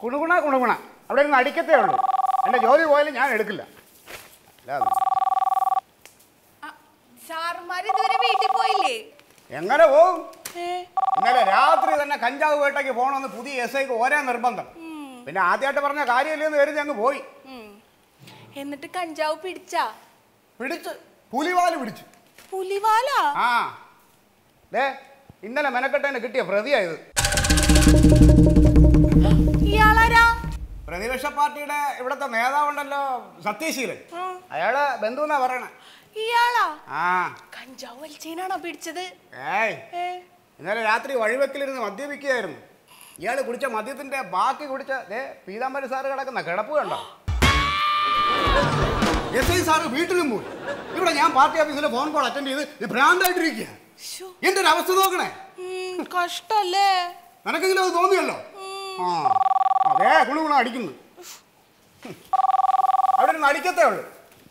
കുണുകുണ കുണുകുണ അവിടെ ഇരുന്ന് അടിക്കത്തേ ഉള്ളൂ എൻ്റെ ജോലി പോയാലും ഞാൻ എടുക്കില്ല അല്ലാതെ സാറുമാർ ഇതുവരെ വീട്ടിൽ പോയില്ലേ എങ്ങനെ പോവും ഏ, ഇന്നലെ രാത്രി തന്നെ കഞ്ചാവ് വേട്ടയ്ക്ക് പോകണമെന്ന് പുതിയ എസ് ഐക്ക് ഒരേ നിർബന്ധം പിന്നെ ആദ്യമായിട്ട് പറഞ്ഞ കാര്യമില്ലെന്ന് കരുതി അങ്ങ് പോയി ഉം. എന്നിട്ട് കഞ്ചാവ് പിടിച്ചാ പിടിച്ച് പുലിവാല് പിടിച്ചു പുലിവാല ആ ദേ ഇന്നലെ മെനക്കെട്ടതിന് കിട്ടിയ പ്രതിയായത് ഇയാളാരാ പ്രതിപക്ഷ പാർട്ടിയുടെ ഇവിടുത്തെ നേതാവുണ്ടല്ലോ സത്യശീലൻ ആ, അയാളെ ബന്ധു എന്നാ പറയണേ ഇയാളാ ആ കഞ്ചാവ് വലിച്ചേനാണോ പിടിച്ചത് ഏയ് ഏ, ഇന്നലെ രാത്രി വഴിവെക്കിലിരുന്ന് മദ്യപിക്കുകയായിരുന്നു ഇയാൾ കുടിച്ച മദ്യത്തിന്റെ ബാക്കി കുടിച്ച ദേ പീതാംബരി സാറ് കിടക്കുന്ന കിടപ്പ് കണ്ടോ എസ് ഐ സാറ് വീട്ടിലും പോയി ഇവിടെ ഞാൻ പാർട്ടി ഓഫീസിലെ ഫോൺ കോൾ അറ്റൻഡ് ചെയ്ത് ഭ്രാന്തായിട്ടിരിക്കുക ശ്ശോ, എന്റെ ഒരു അവസ്ഥ നോക്കണേ ഉം, കഷ്ടല്ലേ നിനക്കെങ്കിലും അത് തോന്നിയല്ലോ ആ അതേ ഗുണ ഗുണം അടിക്കുന്നു ഹും. അവിടെ നിന്ന് അടിക്കത്തേ ഉള്ളൂ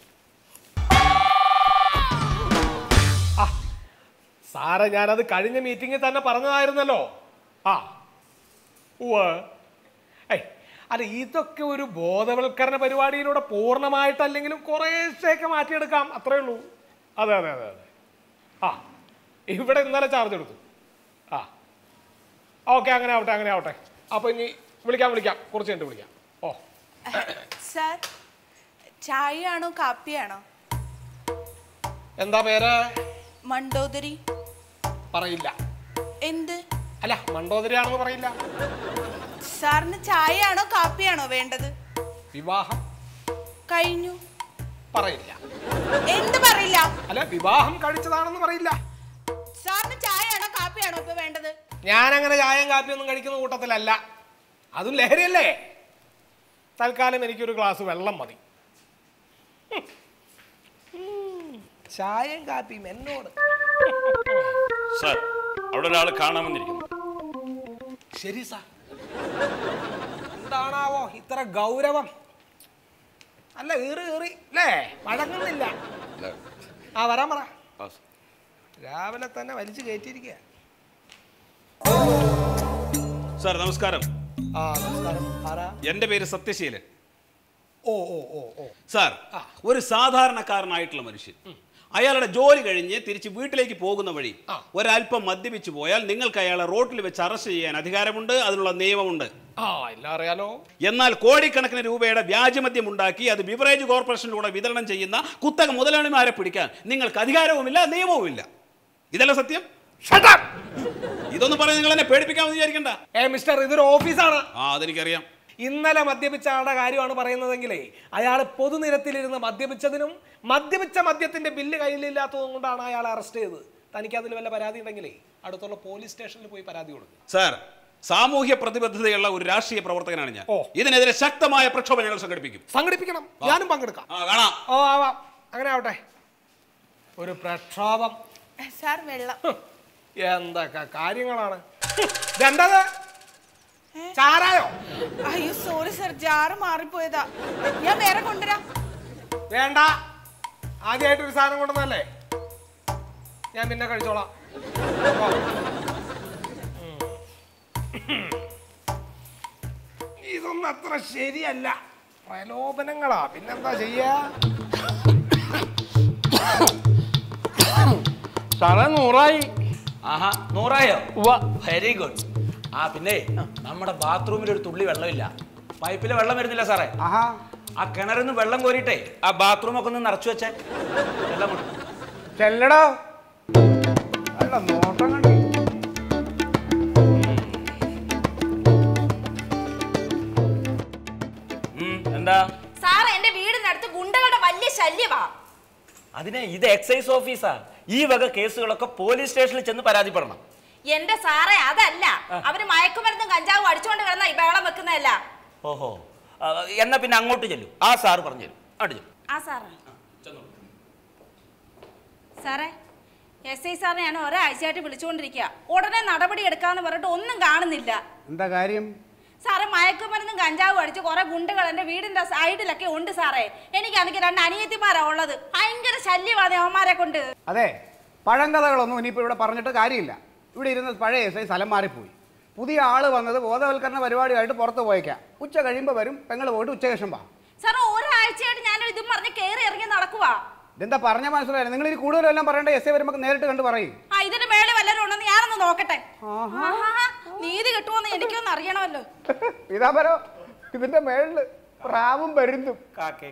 സാറേ ഞാനത് കഴിഞ്ഞ മീറ്റിങ്ങിൽ തന്നെ പറഞ്ഞതായിരുന്നല്ലോ ആ ഉവ്വ് ഏയ് അല്ല ഇതൊക്കെ ഒരു ബോധവൽക്കരണ പരിപാടിയിലൂടെ പൂർണ്ണമായിട്ടല്ലെങ്കിലും കുറേശ്ശേക്ക് മാറ്റിയെടുക്കാം അത്രേ ഉള്ളൂ അതെ അതെ അതെ അതെ ആ ഇവിടെ ഇന്നലെ ചാർജ് എടുത്തു ആ ഓക്കെ അങ്ങനെ ആവട്ടെ അങ്ങനെ ആവട്ടെ അപ്പോൾ ഇനി വിളിക്കാം വിളിക്കാം കുറച്ച് കഴിഞ്ഞിട്ട് വിളിക്കാം ഓ സാർ ചായയാണോ കാപ്പിയാണോ എന്താ പേര് മണ്ടോദരി പറയില്ല എന്ത് അല്ല മണ്ടോദരിയാണെന്ന് പറയില്ല സാറിന് ചായയാണോ കാപ്പിയാണോ വേണ്ടത് വിവാഹം കഴിഞ്ഞു പറയില്ല എന്ത് പറയില്ല അല്ല വിവാഹം കഴിച്ചതാണെന്ന് പറയില്ല സാറിന് ചായയാണോ കാപ്പിയാണോ ഇപ്പൊ വേണ്ടത് ഞാൻ അങ്ങനെ ചായയും കാപ്പിയൊന്നും കഴിക്കുന്ന കൂട്ടത്തിലല്ല അതും ലഹരിയല്ലേ തൽക്കാലം എനിക്കൊരു ഗ്ലാസ് വെള്ളം മതി ഹും. ഉം. ചായയും കാപ്പിയും എന്നോട് സാർ അവിടെ ഒരാൾ കാണാമെന്നിരിക്കുന്നു ശരി സാർ എന്താണാവോ ഇത്ര ഗൗരവം അല്ല ഏറി ഏറി അല്ലേ വഴങ്ങുന്നില്ല ആ വരാൻ പറ ആ, സാർ. രാവിലെ തന്നെ വലിച്ചു കയറ്റിയിരിക്കുക സാർ നമസ്കാരം ആ നമസ്കാരം ആരാ എൻ്റെ പേര് സത്യശീലൻ ഓ ഓ ഓ ഓ സാർ ഒരു സാധാരണക്കാരനായിട്ടുള്ള മനുഷ്യൻ അയാളുടെ ജോലി കഴിഞ്ഞ് തിരിച്ച് വീട്ടിലേക്ക് പോകുന്ന വഴി ആ. ഒരല്പം മദ്യപിച്ചു പോയാൽ നിങ്ങൾക്ക് അയാളെ റോഡിൽ വെച്ച് അറസ്റ്റ് ചെയ്യാൻ അധികാരമുണ്ട് അതിനുള്ള നിയമമുണ്ട് ആ എല്ലാം അറിയാലോ എന്നാൽ കോടിക്കണക്കിന് രൂപയുടെ വ്യാജമദ്യം ഉണ്ടാക്കി അത് ബിവറേജ് കോർപ്പറേഷനിലൂടെ വിതരണം ചെയ്യുന്ന കുത്തക മുതലാളിമാരെ പിടിക്കാൻ നിങ്ങൾക്ക് അധികാരവുമില്ല നിയമവുമില്ല ഇതല്ല സത്യം ഇതൊന്നും പറഞ്ഞ് നിങ്ങൾ എന്നെ പേടിപ്പിക്കാമെന്ന് വിചാരിക്കണ്ട ഏ മിസ്റ്റർ ഇതൊരു ഓഫീസാണ് ആ അതെനിക്കറിയാം ഇന്നലെ മദ്യപിച്ച ആളുടെ കാര്യമാണ് പറയുന്നതെങ്കിലേ അയാൾ പൊതുനിരത്തിലിരുന്ന് മദ്യപിച്ചതിനും മദ്യപിച്ച മദ്യത്തിന്റെ ബില്ല് കയ്യിലില്ലാത്തതും കൊണ്ടാണ് അയാൾ അറസ്റ്റ് ചെയ്തത് തനിക്ക് അതിൽ വല്ല പരാതി ഉണ്ടെങ്കിലേ അടുത്തുള്ള പോലീസ് സ്റ്റേഷനിൽ പോയി പരാതി കൊടുക്കും സാർ സാമൂഹ്യ പ്രതിബദ്ധതയുള്ള ഒരു രാഷ്ട്രീയ പ്രവർത്തകനാണ് ഞാൻ ഓ. ഇതിനെതിരെ ശക്തമായ പ്രക്ഷോഭം ഞങ്ങൾ സംഘടിപ്പിക്കും സംഘടിപ്പിക്കണം ഞാനും പങ്കെടുക്കാം ആ കാണാം ഓ ആവാം അങ്ങനെ ആവട്ടെ ഒരു പ്രക്ഷോഭം സാർ വെള്ളം ഹ്, എന്തൊക്കെ കാര്യങ്ങളാണ് ഹ്, ഇതെന്തത് ചാരായോ അയ്യോ സോറി സാർ ജാറ് മാറിപ്പോയതാ ഞാൻ വേറെ കൊണ്ടുവരാം വേണ്ട ആദ്യമായിട്ട് ഒരു സാധനം കൊണ്ടുവന്നല്ലേ ഞാൻ പിന്നെ കഴിച്ചോളാം ഓ. ഉം. ഇതൊന്നും അത്ര ശരിയല്ല പ്രലോഭനങ്ങളാ പിന്നെന്താ ചെയ്യാ സാറേ നൂറായി ആഹാ നൂറായോ വെരി ഗുഡ് ആ പിന്നെ നമ്മുടെ ബാത്റൂമിൽ ഒരു തുള്ളി വെള്ളമില്ല പൈപ്പിലെ വെള്ളം വരുന്നില്ല സാറേ ആഹാ ആ കിണറിൽ നിന്ന് വെള്ളം കോരിയിട്ടേ ആ ബാത്റൂം ഒക്കെ ഒന്ന് നിറച്ചു വെച്ചേ വെള്ളം കൊണ്ട് ചെല്ലടോ അല്ല നോട്ടം കണ്ടി ഉം, എന്താ സാറേ എന്റെ വീടിനടുത്ത് ഗുണ്ടകളുടെ വലിയ ശല്യമാ അതിനെ ഇത് എക്സൈസ് ഓഫീസാ ഈ വക കേസുകളൊക്കെ പോലീസ് സ്റ്റേഷനിൽ ചെന്ന് പരാതിപ്പെടണം എന്റെ സാറേ അതല്ല അവര് മയക്കുമരുന്നും കഞ്ചാവും അടിച്ചുകൊണ്ട് കിടന്ന ഈ ബഹളം വെക്കുന്നതല്ല ഓഹോ ആ, എന്നാ പിന്നെ അങ്ങോട്ട് ചെല്ലും ആ സാറ് പറഞ്ഞു തരും അങ്ങോട്ട് ചെല്ലും ആ സാറേ സാറേ എസ് ഐ സാറിനെ ഞാൻ ഒരാഴ്ചയായിട്ട് വിളിച്ചുകൊണ്ടിരിക്കുക ഉടനെ നടപടി എടുക്കാന്ന് പറഞ്ഞിട്ട് ഒന്നും കാണുന്നില്ല എന്താ കാര്യം സാറേ മയക്കുമരുന്നും കഞ്ചാവും അടിച്ച് കുറെ ഗുണ്ടകൾ എന്റെ വീടിന്റെ സൈഡിലൊക്കെ ഉണ്ട് സാറേ എനിക്കാണെങ്കിൽ രണ്ട് അനിയത്തിമാരാ ഉള്ളത് ഭയങ്കര ശല്യമാണ് അവന്മാരെ കൊണ്ട് അതെ പഴങ്കഥകളൊന്നും ഇനിയിപ്പോൾ ഇവിടെ പറഞ്ഞിട്ട് കാര്യമില്ല ഇവിടെ ഇരുന്ന് പഴയ എസ് ഐ സ്ഥലം മാറിപ്പോയി പുതിയ ആള് വന്നത് ബോധവൽക്കരണ പരിപാടിയായിട്ട് പുറത്ത് പോയേക്കാം ഉച്ച കഴിയുമ്പോൾ വരും പെങ്ങൾ പോയിട്ട് ഉച്ചശേഷം വാ സാറേ ഒരാഴ്ചയായിട്ട് ഞാൻ ഇതും പറഞ്ഞ് കയറി ഇറങ്ങി നടക്കുവാ ഇതെന്താ പറഞ്ഞ മനസ്സിലായില്ല നിങ്ങൾ ഇനി കൂടുതലെല്ലാം പറയേണ്ട എസ് എ വരുമ്പോൾ നേരിട്ട് കണ്ട് പറയും ആ ഇതിന്റെ മേളിൽ വല്ലവരും ഉണ്ടെന്ന് ഞാനൊന്ന് നോക്കട്ടെ ആഹാ, നീതി കിട്ടുമോന്ന് എനിക്കൊന്ന് അറിയണമല്ലോ ഇതാപരോ ഇതിന്റെ മേളില് പ്രാവും പരുന്തും കാക്കേ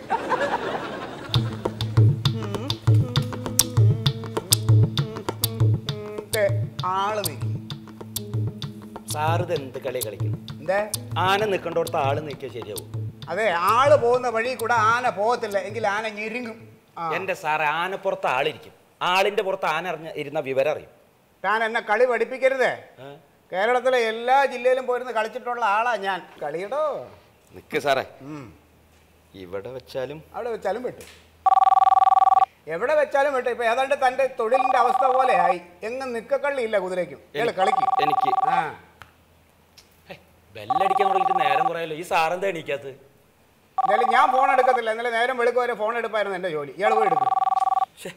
ദേ, ആള് നിൽക്കും സാറ് ഇത് എന്ത് കളി കളിക്കുന്നു എന്തേ ആന നിൽക്കേണ്ടടുത്ത് ആള് നിൽക്കുക ശരിയാവും അതെ ആള് പോകുന്ന വഴി കൂടെ ആന പോകത്തില്ല എങ്കിൽ ആന ഞെരുങ്ങും ആ. എന്റെ സാറ് ആനപ്പുറത്ത് ആളിരിക്കും ആളിന്റെ പുറത്ത് ആന അറിഞ്ഞ ഇരുന്ന വിവരം അറിയും താൻ എന്നെ കളി പഠിപ്പിക്കരുതേ ഏ? കേരളത്തിലെ എല്ലാ ജില്ലയിലും പോയിരുന്ന് കളിച്ചിട്ടുള്ള ആളാ ഞാൻ കളിയടോ നിക്ക് സാറേ ഉം. ഇവിടെ വെച്ചാലും അവിടെ വെച്ചാലും വെട്ടും എവിടെ വെച്ചാലും വെട്ടും ഇപ്പൊ ഏതാണ്ട് തന്റെ തൊഴിലിന്റെ അവസ്ഥ പോലെ ആയി എങ്ങും നിക്കക്കള്ളിയില്ല കുതിരയ്ക്കും ഇയാള് കളിക്കും എനിക്ക് ആ ബെല്ലടിക്കാൻ തുടങ്ങിയിട്ട് നേരം കുറയല്ലോ ഈ സാറെന്താ എണീക്കാത്തത് എന്തായാലും ഞാൻ ഫോൺ എടുക്കത്തില്ല ഇന്നലെ നേരം വെളുക്കും വരെ ഫോൺ എടുപ്പായിരുന്നു എന്റെ ജോലി ഇയാൾ പോയി എടുക്കും ശ്ശേ.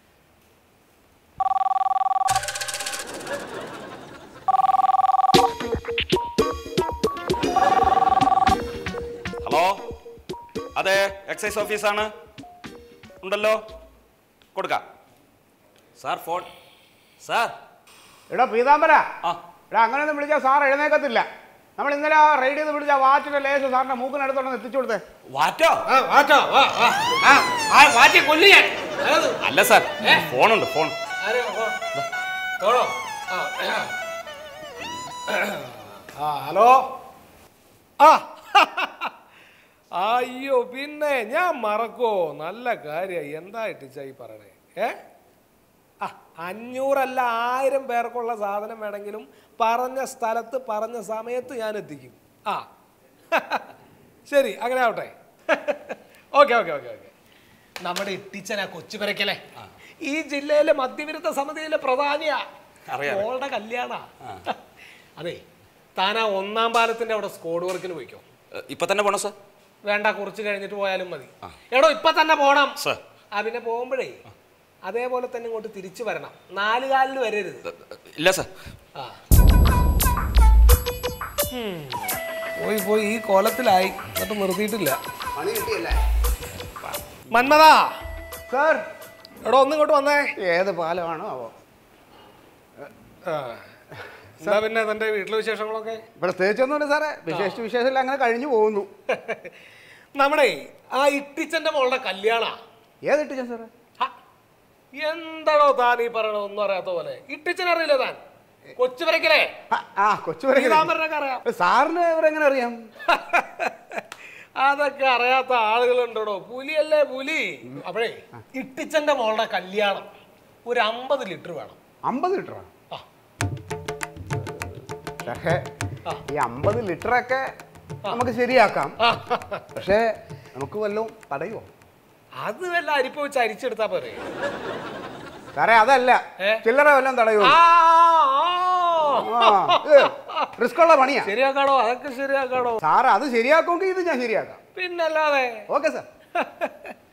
ഹലോ അതെ എക്സൈസ് ഓഫീസാണ് ഉണ്ടല്ലോ കൊടുക്കാം സാർ ഫോൺ സാർ എടാ പീതാംബര ആ എടാ അങ്ങനെയൊന്നും വിളിച്ചാൽ സാർ എഴുന്നേക്കത്തില്ല നമ്മൾ ഇന്നലെ ആ റൈഡ് ചെയ്ത് വിളിച്ച വാച്ചിന്റെ ലേശം സാറിന്റെ മൂക്കിനടുത്തോണ്ട് എത്തിച്ചു കൊടുത്തേ വാറ്റോ ആ വാട്ടോ വാ വാ ആ ആ വാറ്റി കൊല്ലി ഞാൻ അതായത് അല്ല സാർ ഫോണുണ്ട് ഫോൺ ആരെ പോ- പോണോ ആ ആ ഹലോ ആ അയ്യോ പിന്നെ ഞാൻ മറക്കോ നല്ല കാര്യമായി എന്തായിട്ട് ചായി പറയണേ ഏ ആ അഞ്ഞൂറല്ല ആയിരം പേർക്കുള്ള സാധനം വേണമെങ്കിലും പറഞ്ഞ സ്ഥലത്ത് പറഞ്ഞ സമയത്ത് ഞാൻ എത്തിക്കും ആ ശരി അങ്ങനെ ആവട്ടെ ഓക്കെ ഓക്കെ ഓക്കെ ഓക്കെ നമ്മുടെ ഇട്ടിച്ചനാ കൊച്ചു പെരക്കലെ ഈ ജില്ലയിലെ മദ്യവിരുദ്ധ സമിതിയിലെ പ്രധാനിയാ അറിയാം. മോളുടെ കല്യാണ അതെ താൻ ആ ഒന്നാം പാലത്തിന്റെ അവിടെ സ്കോഡ് വർക്കിന് പോയിക്കോ ഇപ്പൊ തന്നെ പോണോ സാർ വേണ്ട കുറച്ച് കഴിഞ്ഞിട്ട് പോയാലും മതി എടോ ഇപ്പൊ തന്നെ പോണം സർ. ആ പിന്നെ പോകുമ്പോഴേ അതേപോലെ തന്നെ ഇങ്ങോട്ട് തിരിച്ചു വരണം നാല് കാലിൽ വരരുത് ഇല്ല സാർ ആ ഉം. പോയി പോയി ഈ കോലത്തിലായി എന്നിട്ട് നിർത്തിയിട്ടില്ല പണി കിട്ടിയല്ലേ മന്മതാ സാർ എടോ ഒന്ന് ഇങ്ങോട്ട് വന്നേ ഏത് പാലമാണോ ആവോ ആ. എന്താ പിന്നെ തന്റെ വീട്ടിലെ വിശേഷങ്ങളൊക്കെ പ്രത്യേകിച്ചൊന്നുമില്ല സാറേ വിശേഷിച്ച് വിശേഷമില്ല അങ്ങനെ കഴിഞ്ഞു പോകുന്നു നമ്മുടെ ആ ഇട്ടിച്ചന്റെ മോളുടെ കല്യാണ ഏതിട്ടിച്ച സാറേ എന്താണോ താൻ ഈ പറയണ ഒന്നും അറിയാത്ത പോലെ ഇട്ടിച്ചൻ അറിയില്ല താൻ കൊച്ചു വരയ്ക്കലേ ആ, ആ കൊച്ചു വരെ പീതാംബരനൊക്കെ അറിയാം സാറിന് ഇവരെങ്ങനെ അറിയാം അതൊക്കെ അറിയാത്ത ആളുകളുണ്ടോ പുലിയല്ലേ പുലി അപ്പോഴേ ഇട്ടിച്ചന്റെ മോളുടെ കല്യാണം ഒരു അമ്പത് ലിറ്റർ വേണം അമ്പത് ലിറ്ററാ ആ. പക്ഷേ ആ. ഈ അമ്പത് ലിറ്ററൊക്കെ നമുക്ക് ശരിയാക്കാം ആ. പക്ഷേ നമുക്ക് വല്ലതും തടയുമോ അത് വല്ല അരിപ്പ് വെച്ച് അരിച്ചെടുത്താ പോരെ സാറേ അതല്ല ഏ? ചില്ലറ വല്ലതും തടയുമോ ആ, ആ, ഇത് റിസ്ക് ഉള്ള പണിയാ ശരിയാക്കാടോ അതൊക്കെ ശരിയാക്കാടോ സാറ് അത് ശരിയാക്കുമെങ്കിൽ ഇത് ഞാൻ ശരിയാക്കാം പിന്നല്ലാതെ ഓക്കെ സാർ